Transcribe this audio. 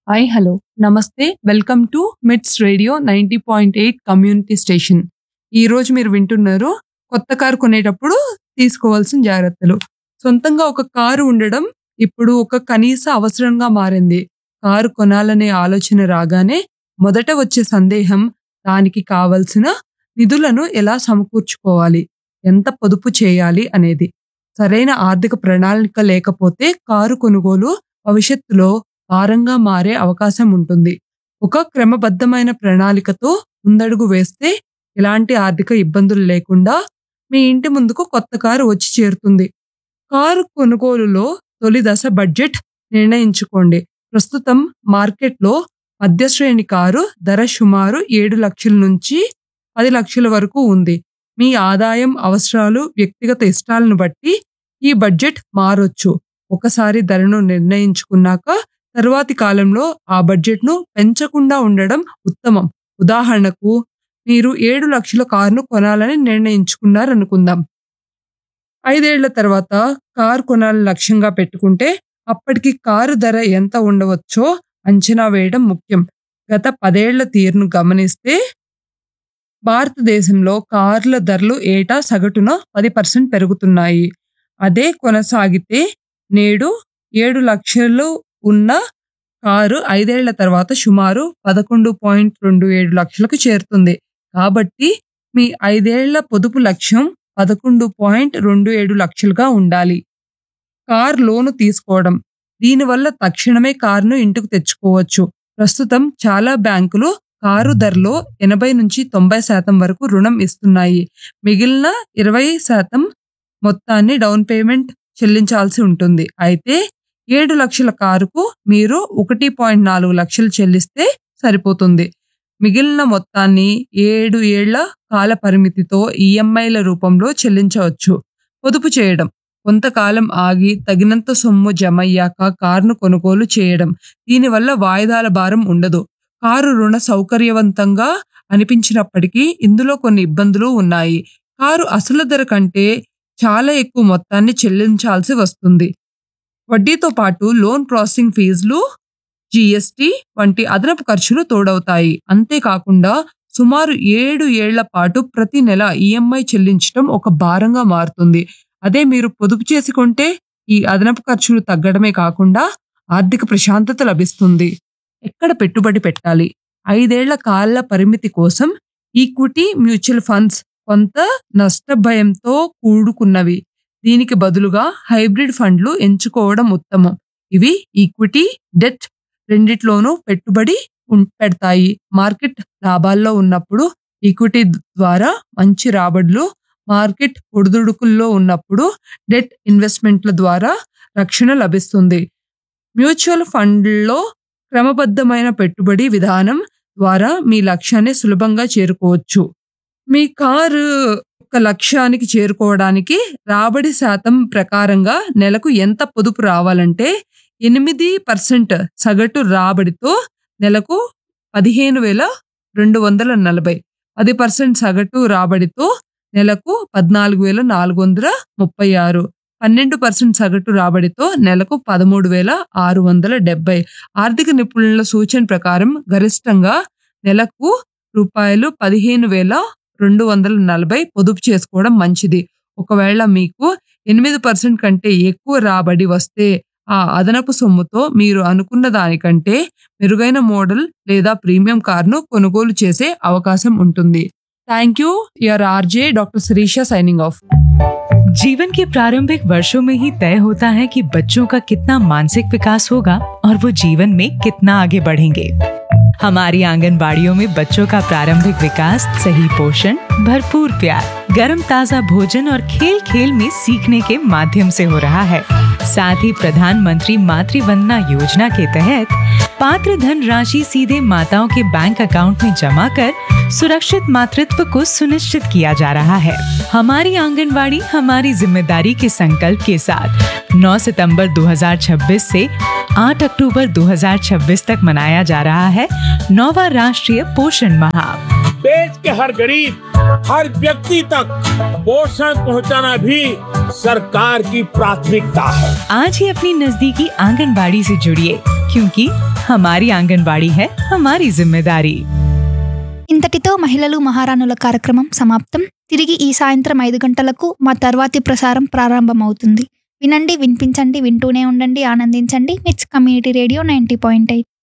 hi hello namaste welcome to MITS radio ninety point eight community station ఈ రోజు మీరు వింటున్నారు కొత్త కారు కొనేటప్పుడు తీసుకోవాల్సిన జాగ్రత్తలు సొంతంగా ఒక కారు ఉండడం ఇప్పుడు ఒక కనీస అవసరంగా మారింది కారు కొనాలనే ఆలోచన రాగానే మొదట వచ్చే సందేహం దానికి కావలసిన నిధులను ఎలా సమకూర్చుకోవాలి ఎంత పొదుపు చేయాలి అనేది సరైన ఆర్థిక ప్రణాళిక లేకపోతే కారు కొనుగోలు భవిష్యత్తులో భారంగా మారే అవకాశం ఉంటుంది ఒక క్రమబద్ధమైన ప్రణాళికతో ముందడుగు వేస్తే ఎలాంటి ఆర్థిక ఇబ్బందులు లేకుండా మీ ఇంటి ముందుకు కొత్త కారు వచ్చి చేరుతుంది కారు కొనుగోలులో తొలి దశ బడ్జెట్ నిర్ణయించుకోండి ప్రస్తుతం మార్కెట్లో మధ్యశ్రేణి కారు ధర సుమారు ఏడు లక్షల నుంచి పది లక్షల వరకు ఉంది మీ ఆదాయం అవసరాలు వ్యక్తిగత ఇష్టాలను బట్టి ఈ బడ్జెట్ మారొచ్చు ఒకసారి ధరను నిర్ణయించుకున్నాక తరువాతి కాలంలో ఆ బడ్జెట్ను పెంచకుండా ఉండడం ఉత్తమం ఉదాహరణకు మీరు ఏడు లక్షల కారును కొనాలని నిర్ణయించుకున్నారనుకుందాం ఐదేళ్ల తర్వాత కారు కొనాలని లక్ష్యంగా పెట్టుకుంటే అప్పటికి కారు ధర ఎంత ఉండవచ్చో అంచనా వేయడం ముఖ్యం గత పదేళ్ల తీరును గమనిస్తే భారతదేశంలో కార్ల ధరలు ఏటా సగటున పది పర్సెంట్ పెరుగుతున్నాయి అదే కొనసాగితే నేడు ఏడు లక్షలు ఉన్న కారు ఐదేళ్ల తర్వాత సుమారు పదకొండు పాయింట్ రెండు ఏడు లక్షలకు చేరుతుంది కాబట్టి మీ ఐదేళ్ల పొదుపు లక్ష్యం పదకొండు పాయింట్ రెండు ఏడు లక్షలుగా ఉండాలి కార్ లోను తీసుకోవడం దీనివల్ల తక్షణమే కారును ఇంటికి తెచ్చుకోవచ్చు ప్రస్తుతం చాలా బ్యాంకులు కారు ధరలో ఎనభై నుంచి తొంభై శాతం వరకు రుణం ఇస్తున్నాయి మిగిలిన ఇరవై శాతం మొత్తాన్ని డౌన్ పేమెంట్ చెల్లించాల్సి ఉంటుంది అయితే ఏడు లక్షల కారుకు మీరు ఒకటి పాయింట్ నాలుగు లక్షలు చెల్లిస్తే సరిపోతుంది మిగిలిన మొత్తాన్ని ఏడు ఏళ్ల కాల పరిమితితో ఈఎంఐల రూపంలో చెల్లించవచ్చు పొదుపు చేయడం కొంతకాలం ఆగి తగినంత సొమ్ము జమయ్యాక కారును కొనుగోలు చేయడం దీనివల్ల వాయిదాల భారం ఉండదు కారు రుణ సౌకర్యవంతంగా అనిపించినప్పటికీ ఇందులో కొన్ని ఇబ్బందులు ఉన్నాయి కారు అసలు ధర కంటే చాలా ఎక్కువ మొత్తాన్ని చెల్లించాల్సి వస్తుంది వడ్డీతో పాటు లోన్ ప్రాసెసింగ్ ఫీజులు జిఎస్టి వంటి అదనపు ఖర్చులు తోడవుతాయి అంతేకాకుండా సుమారు ఏడు ఏళ్ల పాటు ప్రతి నెల ఈఎంఐ చెల్లించడం ఒక భారంగా మారుతుంది అదే మీరు పొదుపు చేసి కొంటే ఈ అదనపు ఖర్చులు తగ్గడమే కాకుండా ఆర్థిక ప్రశాంతత లభిస్తుంది ఎక్కడ పెట్టుబడి పెట్టాలి ఐదేళ్ల కాల పరిమితి కోసం ఈక్విటీ మ్యూచువల్ ఫండ్స్ కొంత నష్ట భయంతో కూడుకున్నవి దీనికి బదులుగా హైబ్రిడ్ ఫండ్లు ఎంచుకోవడం ఉత్తమం ఇవి ఈక్విటీ డెట్ రెండిట్లోనూ పెట్టుబడి ఉం- పెడతాయి మార్కెట్ లాభాల్లో ఉన్నప్పుడు ఈక్విటీ ద్వారా మంచి రాబడులు మార్కెట్ ఒడిదుడుకుల్లో ఉన్నప్పుడు డెట్ ఇన్వెస్ట్మెంట్ల ద్వారా రక్షణ లభిస్తుంది మ్యూచువల్ ఫండ్లో క్రమబద్ధమైన పెట్టుబడి విధానం ద్వారా మీ లక్ష్యాన్ని సులభంగా చేరుకోవచ్చు మీ కారు ఒక లక్ష్యానికి చేరుకోవడానికి రాబడి శాతం ప్రకారంగా నెలకు ఎంత పొదుపు రావాలంటే ఎనిమిది పర్సెంట్ సగటు రాబడితో నెలకు పదిహేను వేల రెండు వందల నలభై పది పర్సెంట్ సగటు రాబడితో నెలకు పద్నాలుగు వేల నాలుగు వందల ముప్పై ఆరు పన్నెండు పర్సెంట్ సగటు రాబడితో నెలకు పదమూడు వేల ఆరు వందల డెబ్బై ఆర్థిక నిపుణుల సూచన ప్రకారం గరిష్టంగా నెలకు రూపాయలు పదిహేను వేల రెండు వందల నలభై పొదుపు చేసుకోవడం మంచిది ఒకవేళ మీకు ఎనిమిది పర్సెంట్ కంటే ఎక్కువ రాబడి వస్తే ఆ అదనపు సొమ్ముతో మీరు అనుకున్న దానికంటే మెరుగైన మోడల్ లేదా ప్రీమియం కార్ను కొనుగోలు చేసే అవకాశం ఉంటుంది thank you your RJ doctor Sirisha signing off जीवन के प्रारंभिक वर्षों में ही तय होता है कि बच्चों का कितना मानसिक विकास होगा और वो जीवन में कितना आगे बढ़ेंगे हमारी आंगनबाड़ियों में बच्चों का प्रारंभिक विकास सही पोषण भरपूर प्यार गर्म ताजा भोजन और खेल खेल में सीखने के माध्यम से हो रहा है साथ ही प्रधानमंत्री मातृ वंदना योजना के तहत पात्र धन राशि सीधे माताओं के बैंक अकाउंट में जमा कर सुरक्षित मातृत्व को सुनिश्चित किया जा रहा है हमारी आंगनवाड़ी हमारी जिम्मेदारी के संकल्प के साथ 9 सितंबर 2026 से 8 अक्टूबर 2026 तक मनाया जा रहा है नौवा राष्ट्रीय पोषण माह देश के हर गरीब हर व्यक्ति तक पोषण पहुंचाना भी सरकार की प्राथमिकता है आज ही अपनी नजदीकी आंगनबाड़ी से जुड़िए क्योंकि हमारी आंगनबाड़ी है हमारी जिम्मेदारी ఇంతటితో మహిళలు మహారాణుల కార్యక్రమం సమాప్తం తిరిగి ఈ సాయంత్రం ఐదు గంటలకు మా తర్వాతి ప్రసారం ప్రారంభమవుతుంది వినండి వినిపించండి వింటూనే ఉండండి ఆనందించండి MITS community radio ninety point eight